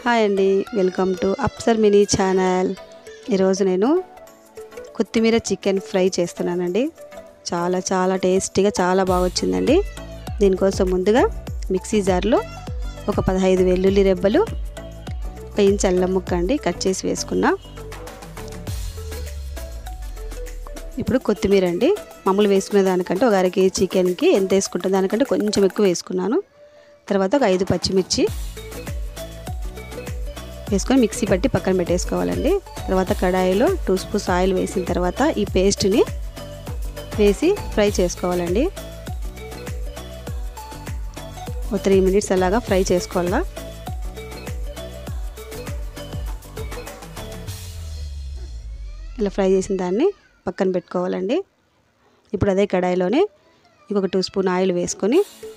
hi అండి welcome to Afsar mini channel ఈరోజు నేను కొత్తిమీర చికెన్ ఫ్రై చేస్తున్నానండి చాలా చాలా టేస్టీగా చాలా బాగా వచ్చిందండి దీనికోసం ముందుగా మిక్సీ జార్లో ఒక పదహైదు వెల్లుల్లి రెబ్బలు ఒక ఇంచ్ అల్లం ముక్క అండి కట్ చేసి వేసుకున్నా ఇప్పుడు కొత్తిమీర అండి మామూలు వేసుకునే దానికంటే ఒక అర కేజీ చికెన్కి ఎంత వేసుకుంటాం దానికంటే కొంచెం ఎక్కువ వేసుకున్నాను తర్వాత ఒక ఐదు పచ్చిమిర్చి వేసుకొని మిక్సీ పట్టి పక్కన పెట్టేసుకోవాలండి తర్వాత కడాయిలో టూ స్పూన్స్ ఆయిల్ వేసిన తర్వాత ఈ పేస్ట్ని వేసి ఫ్రై చేసుకోవాలండి ఒక త్రీ మినిట్స్ అలాగా ఫ్రై చేసుకోవాలా ఇలా ఫ్రై చేసిన దాన్ని పక్కన పెట్టుకోవాలండి ఇప్పుడు అదే కడాయిలోనే ఇంకొక టూ స్పూన్ ఆయిల్ వేసుకొని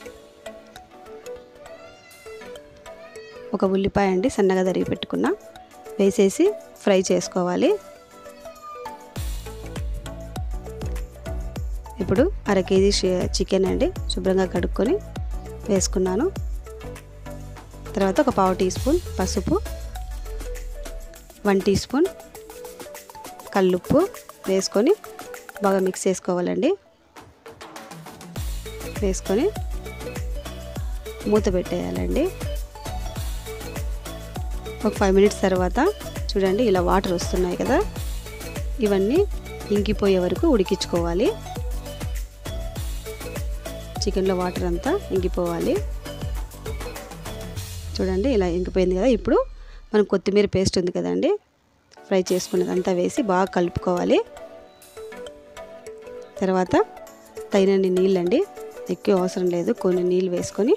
ఒక ఉల్లిపాయ అండి సన్నగా తరిగి పెట్టుకున్న వేసేసి ఫ్రై చేసుకోవాలి ఇప్పుడు అర కేజీ చికెన్ అండి శుభ్రంగా కడుక్కొని వేసుకున్నాను తర్వాత ఒక పావు టీ స్పూన్ పసుపు వన్ టీ స్పూన్ కల్లుప్పు వేసుకొని బాగా మిక్స్ చేసుకోవాలండి వేసుకొని మూత పెట్టేయాలండి ఒక ఫైవ్ మినిట్స్ తర్వాత చూడండి ఇలా వాటర్ వస్తున్నాయి కదా ఇవన్నీ ఇంకిపోయే వరకు ఉడికించుకోవాలి చికెన్లో వాటర్ అంతా ఇంకిపోవాలి చూడండి ఇలా ఇంకిపోయింది కదా ఇప్పుడు మనం కొత్తిమీర పేస్ట్ ఉంది కదండి ఫ్రై చేసుకున్నదంతా వేసి బాగా కలుపుకోవాలి తర్వాత తగినన్ని నీళ్ళండి ఎక్కువ అవసరం లేదు కొన్ని నీళ్ళు వేసుకొని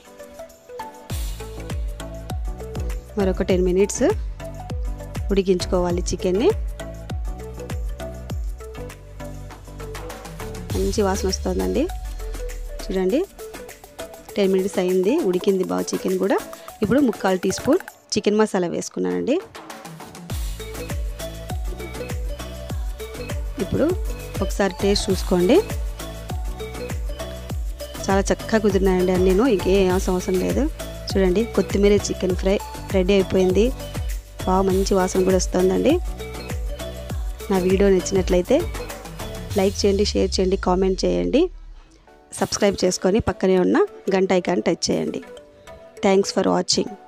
మరొక టెన్ మినిట్స్ ఉడికించుకోవాలి చికెన్ని మంచి వాసన వస్తుందండి చూడండి టెన్ మినిట్స్ అయింది ఉడికింది బాగా చికెన్ కూడా ఇప్పుడు ముక్కాలు టీ స్పూన్ చికెన్ మసాలా వేసుకున్నానండి ఇప్పుడు ఒకసారి టేస్ట్ చూసుకోండి చాలా చక్కగా కుదిరినాయండి నేను ఇంకేం అవసరం లేదు చూడండి కొత్తిమీర చికెన్ ఫ్రై రెడీ అయిపోయింది బాగా మంచి వాసన కూడా వస్తుందండి నా వీడియో నచ్చినట్లయితే లైక్ చేయండి షేర్ చేయండి కామెంట్ చేయండి సబ్స్క్రైబ్ చేసుకొని పక్కనే ఉన్న గంట ఐకాన్ టచ్ చేయండి థ్యాంక్స్ ఫర్ వాచింగ్